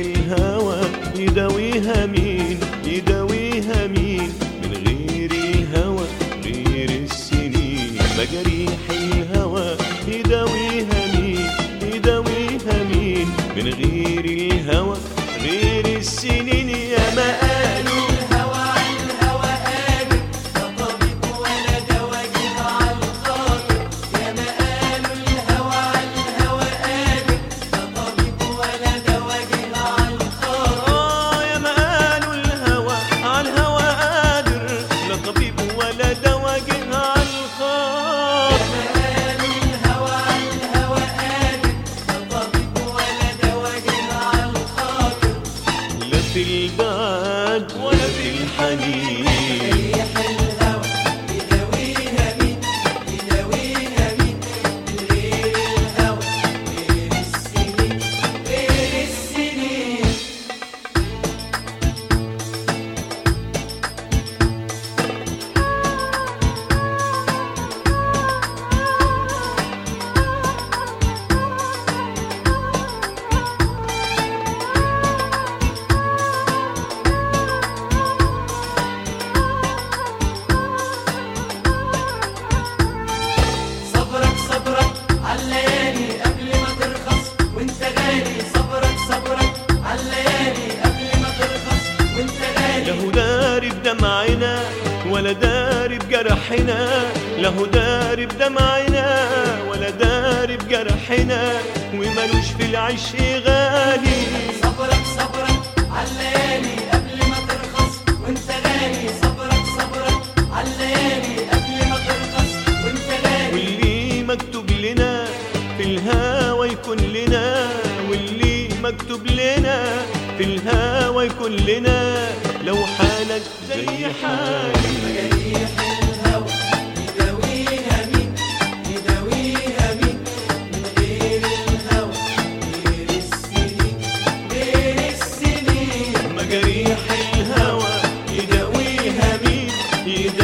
الهوى يداويها مين يداويها مين من غير الهوى غير السنين مجاريح الهوى يداويها مين يداويها مين من غير الهوى غير السنين يا ما قالوا الهوى عن الهوى قادر لا طبيب ولا دواء جه على الخاطر يا ما قالوا الهوى عن الهوى قادر لا طبيب ولا دواء جه على الخاطر آه يا ما قالوا الهوى على الهوى قادر لا طبيب ولا دوا جه على الخاطر قالوا الهوى عن الهوى قادر لا طبيب ولا دواء جه على الخاطر لا في البعد ولا في الحنين ريح الهوى يداويها مين يداويها مين من غير الهوى غير السنين غير السنين صبرك صبرك عالليالي قبل ما ترخص وانت غالي صبرك صبرك عالليالي قبل ما ترخص وانت غالي له داري بدمعنا ولا داري بجرحنا له داري بدمعنا ولا داري بجرحنا ومالوش في العيش غالي صبرك صبرك عالليالي قبل ما ترخص وانت غالي صبرك صبرك عالليالي قبل ما ترخص وانت غالي واللي مكتوب لنا في الهوى يكون لنا واللي مكتوب لنا في الهوى يكون لنا لو حالك زي حالي ريح الهوى يداويها مين يداويها مين من غير الهوى غير السنين غير السنين مجاريح الهوى يداويها مين يداويها